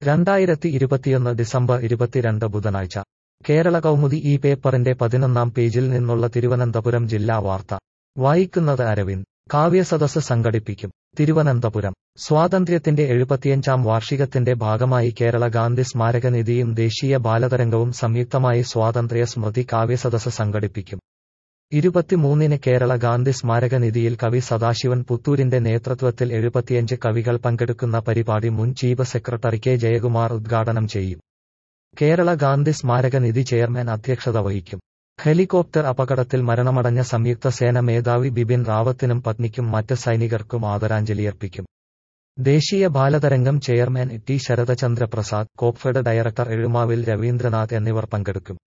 രണ്ടായിരത്തി ഇരുപത്തിയൊന്ന് ഡിസംബർ ഇരുപത്തിരണ്ട് ബുധനാഴ്ച കേരള കൗമുദി ഈ പേപ്പറിന്റെ പതിനൊന്നാം പേജിൽ നിന്നുള്ള തിരുവനന്തപുരം ജില്ലാ വാർത്ത വായിക്കുന്നത് അരവിന്ദ് കാവ്യസദസ് സംഘടിപ്പിക്കും തിരുവനന്തപുരം സ്വാതന്ത്ര്യത്തിന്റെ എഴുപത്തിയഞ്ചാം വാർഷികത്തിന്റെ ഭാഗമായി കേരള ഗാന്ധി സ്മാരക നിധിയും ദേശീയ ബാലതരംഗവും സംയുക്തമായി സ്വാതന്ത്ര്യ സ്മൃതി കാവ്യസദസ് സംഘടിപ്പിക്കും ഇരുപത്തിമൂന്നിന് കേരള ഗാന്ധി സ്മാരക നിധിയിൽ കവി സദാശിവൻ പുത്തൂരിന്റെ നേതൃത്വത്തിൽ എഴുപത്തിയഞ്ച് കവികൾ പങ്കെടുക്കുന്ന പരിപാടി മുൻ ചീഫ് സെക്രട്ടറി കെ ജയകുമാർ ഉദ്ഘാടനം ചെയ്യും കേരള ഗാന്ധി സ്മാരക നിധി ചെയർമാൻ അധ്യക്ഷത വഹിക്കും ഹെലികോപ്റ്റർ അപകടത്തിൽ മരണമടഞ്ഞ സംയുക്ത സേന മേധാവി ബിപിൻ റാവത്തിനും പത്നിക്കും മറ്റ് സൈനികർക്കും ആദരാഞ്ജലിയർപ്പിക്കും Desiya Balatharangam chairman T Saradachandra Prasad Coopfed director Ezhumavil Raveendranath എന്നിവർ പങ്കെടുക്കും